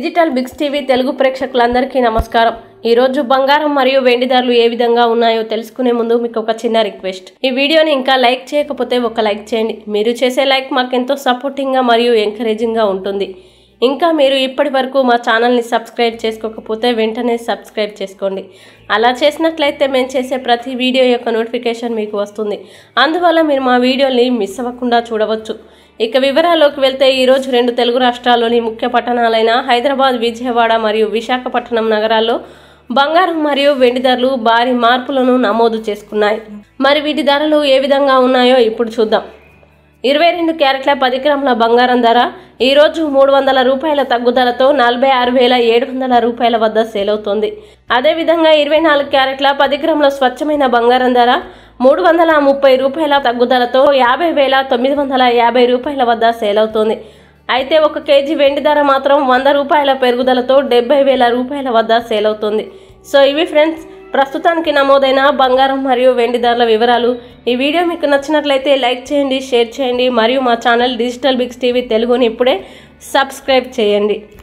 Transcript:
digital Biggs TV Telugu ప్రేక్షకులందరికీ నమస్కారం ఈ రోజు బంగారం మరియు వెండి ధరలు ఏ విధంగా ఉన్నాయో తెలుసుకునే ముందు మీకు ఒక చిన్న రిక్వెస్ట్ ఈ వీడియోని ఇంకా లైక్ చేయకపోతే ఒక లైక్ చేయండి మీరు చేసే లైక్ మాకెంతో సపోర్టింగ్గా మరియు ఎంకరేజింగ్గా ఉంటుంది ఇంకా మీరు ఇప్పటి వరకు మా ఛానల్ని సబ్స్క్రైబ్ చేసుకోకపోతే వెంటనే సబ్స్క్రైబ్ చేసుకోండి అలా చేసినట్లయితే మేము చేసే ప్రతి వీడియో యొక్క నోటిఫికేషన్ మీకు వస్తుంది అందువల్ల మీరు మా వీడియోని మిస్ అవ్వకుండా చూడవచ్చు ఇక వివరాల్లోకి వెళ్తే ఈరోజు రెండు తెలుగు రాష్ట్రాల్లోని ముఖ్య పట్టణాలైన హైదరాబాద్ విజయవాడ మరియు విశాఖపట్నం నగరాల్లో బంగారం మరియు వెండి ధరలు భారీ మార్పులను నమోదు చేసుకున్నాయి మరి వీటి ధరలు ఏ విధంగా ఉన్నాయో ఇప్పుడు చూద్దాం ఇరవై రెండు క్యారెట్ల పది గ్రాముల బంగారం ధర ఈరోజు మూడు వందల రూపాయల తగ్గుదలతో నలభై ఆరు వేల ఏడు వందల రూపాయల వద్ద సేల్ అవుతోంది అదేవిధంగా ఇరవై నాలుగు క్యారెట్ల పది గ్రాముల స్వచ్ఛమైన బంగారం ధర మూడు వందల ముప్పై రూపాయల తగ్గుదలతో యాభై వేల తొమ్మిది వందల యాభై రూపాయల వద్ద సేల్ అవుతోంది అయితే ఒక కేజీ వెండి ధర మాత్రం వంద రూపాయల పెరుగుదలతో డెబ్బై వేల రూపాయల వద్ద సేల్ అవుతుంది సో ఇవి ఫ్రెండ్స్ ప్రస్తుతానికి నమోదైన బంగారం మరియు వెండి ధరల వివరాలు ఈ వీడియో మీకు నచ్చినట్లయితే లైక్ చేయండి షేర్ చేయండి మరియు మా ఛానల్ డిజిటల్ బిగ్స్ టీవీ తెలుగుని ఇప్పుడే సబ్స్క్రైబ్ చేయండి